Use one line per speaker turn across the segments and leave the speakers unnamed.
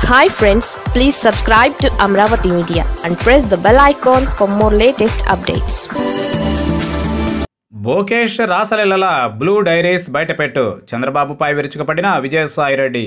hi friends please subscribe to Amaravati media and press the bell icon for more latest updates
బోకేష్ రాసలీలల blue diaries బయటపెట్టు చంద్రబాబుపై విరుచుకుపడిన Vijayasai Reddy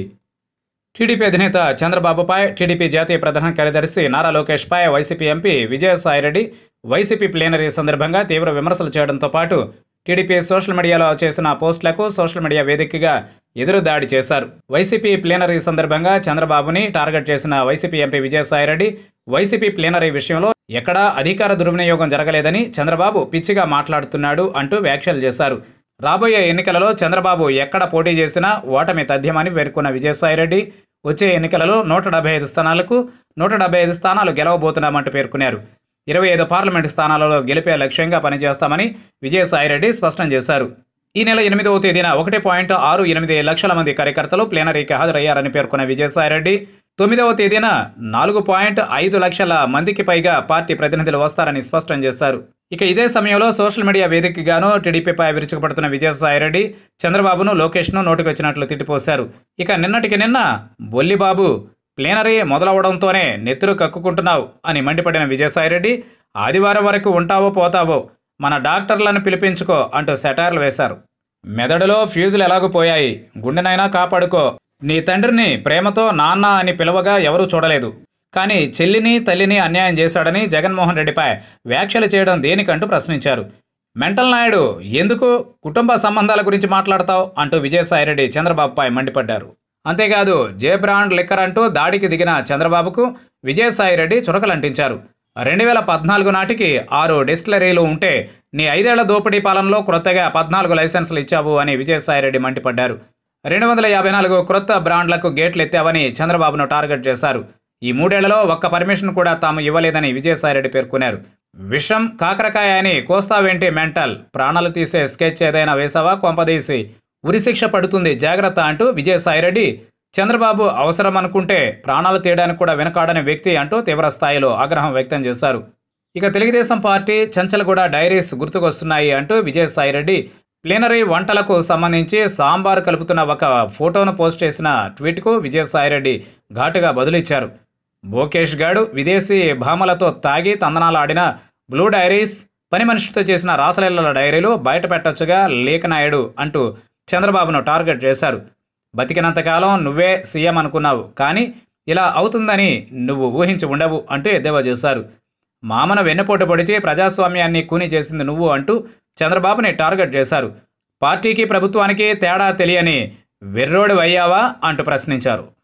TDP అధినేత చంద్రబాబుపై టీడీపీ జాతీయ ప్రధాన కార్యదర్శి నారా లోకేష్పై YCP MP Vijayasai Reddy YCP plenary సందర్భంగా తీవ్ర విమర్శలు చేయడంతో పాటు టీడీపీ సోషల్ మీడియాలో చేసిన పోస్టులకు సోషల్ మీడియా వేదికగా ఎదురు దాడి చేశారు వైసీపీ ప్లేనరీ సందర్భంగా చంద్రబాబుని టార్గెట్ చేసిన YCP MP Vijayasai Reddy YCP plenary విషయంలో ఎక్కడా అధికార దుర్వినియోగం జరగలేదని చంద్రబాబు పిచ్చిగా మాట్లాడుతున్నాడు అంటూ వ్యాఖ్యలు చేశారు రాబోయే ఎన్నికలలో చంద్రబాబు ఎక్కడ పోటీ చేసినా ఓటమి తథ్యమని పేర్కొన్న విజయసాయిరెడ్డి వచ్చే ఎన్నికలలో నూట డెబ్బై ఐదు స్థానాలకు నూట డెబ్బై ఐదు స్థానాలు గెలవబోతున్నామంటూ పేర్కొన్నారు ఇరవై ఐదు పార్లమెంటు స్థానాలలో గెలిపే లక్ష్యంగా పనిచేస్తామని విజయసాయిరెడ్డి స్పష్టం చేశారు ఈ నెల ఎనిమిదవ తేదీన ఒకటి పాయింట్ ఆరు ఎనిమిది లక్షల మంది కార్యకర్తలు ప్లేనరీకి హాజరయ్యారని పేర్కొన్న విజయసాయిరెడ్డి తొమ్మిదవ తేదీన నాలుగు పాయింట్ ఐదు లక్షల మందికి పైగా పార్టీ ప్రతినిధులు వస్తారని స్పష్టం చేశారు ఇక ఇదే సమయంలో సోషల్ మీడియా వేదికగాను టీడీపీపై విరుచుకుపడుతున్న విజయసాయిరెడ్డి చంద్రబాబును లోకేష్ను నోటికొచ్చినట్లు తిట్టిపోశారు ఇక నిన్నటికి నిన్న బొల్లిబాబు ప్లేనరీ మొదలవడంతోనే నెత్తురు కక్కుకుంటున్నావు అని మండిపడిన విజయసాయిరెడ్డి ఆదివారం వరకు ఉంటావో పోతావో మన డాక్టర్లను పిలిపించుకో అంటూ సెటార్లు వేశారు మెదడులో ఫ్యూజులు ఎలాగూ పోయాయి గుండెనైనా కాపాడుకో నీ తండ్రిని ప్రేమతో నాన్న అని పిలవగా ఎవరూ చూడలేదు కానీ చెల్లిని తల్లిని అన్యాయం చేశాడని జగన్మోహన్ రెడ్డిపై వ్యాఖ్యలు చేయడం దేనికంటూ ప్రశ్నించారు మెంటల్ నాయుడు ఎందుకు కుటుంబ సంబంధాల గురించి మాట్లాడతావు అంటూ విజయసాయిరెడ్డి చంద్రబాబుపై మండిపడ్డారు అంతేకాదు జే బ్రాండ్ లిక్కర్ అంటూ దాడికి దిగిన చంద్రబాబుకు విజయసాయిరెడ్డి చురకలంటించారు రెండు వేల పద్నాలుగు నాటికి ఆరు డిస్టిలరీలు ఉంటే నీ ఐదేళ్ల దోపిడీ పాలనలో క్రొత్తగా పద్నాలుగు లైసెన్సులు ఇచ్చావు అని విజయసాయిరెడ్డి మండిపడ్డారు రెండు వందల యాభై నాలుగు క్రొత్త బ్రాండ్లకు గేట్లు ఎత్తావని చంద్రబాబును టార్గెట్ చేశారు ఈ మూడేళ్లలో ఒక్క పర్మిషన్ కూడా తాము ఇవ్వలేదని విజయసాయిరెడ్డి పేర్కొన్నారు విషం కాకరకాయ అని కోస్తావేంటి మెంటల్ ప్రాణాలు తీసే స్కెచ్ ఏదైనా వేసావా కొంపదీసి ఉరిశిక్ష పడుతుంది జాగ్రత్త అంటూ విజయసాయిరెడ్డి చంద్రబాబు అవసరం అనుకుంటే ప్రాణాలు తీయడానికి కూడా వెనకాడని వ్యక్తి అంటూ తీవ్ర స్థాయిలో ఆగ్రహం వ్యక్తం చేశారు ఇక తెలుగుదేశం పార్టీ చంచలగూడ డైరీస్ గుర్తుకొస్తున్నాయి అంటూ విజయసాయిరెడ్డి ప్లీనరీ వంటలకు సంబంధించి సాంబార్ కలుపుతున్న ఒక ఫోటోను పోస్ట్ చేసిన ట్వీట్కు విజయసాయిరెడ్డి ఘాటుగా బదులిచ్చారు బోకేష్ గాడు విదేశీ భామలతో తాగి తందనాలాడిన బ్లూ డైరీస్ పని మనిషితో చేసిన రాసలీలల డైరీలు బయట పెట్టొచ్చుగా లేఖనాయుడు అంటూ చంద్రబాబును టార్గెట్ చేశారు బతికినంతకాలం నువ్వే సీఎం అనుకున్నావు కానీ ఇలా అవుతుందని నువ్వు ఊహించి ఉండవు అంటూ ఎద్దేవా చేశారు మామను వెన్నుపోటు పొడిచి ప్రజాస్వామ్యాన్ని కూని చేసింది నువ్వు అంటూ చంద్రబాబుని టార్గెట్ చేశారు పార్టీకి ప్రభుత్వానికి తేడా తెలియని వెర్రోడు అయ్యావా అంటూ ప్రశ్నించారు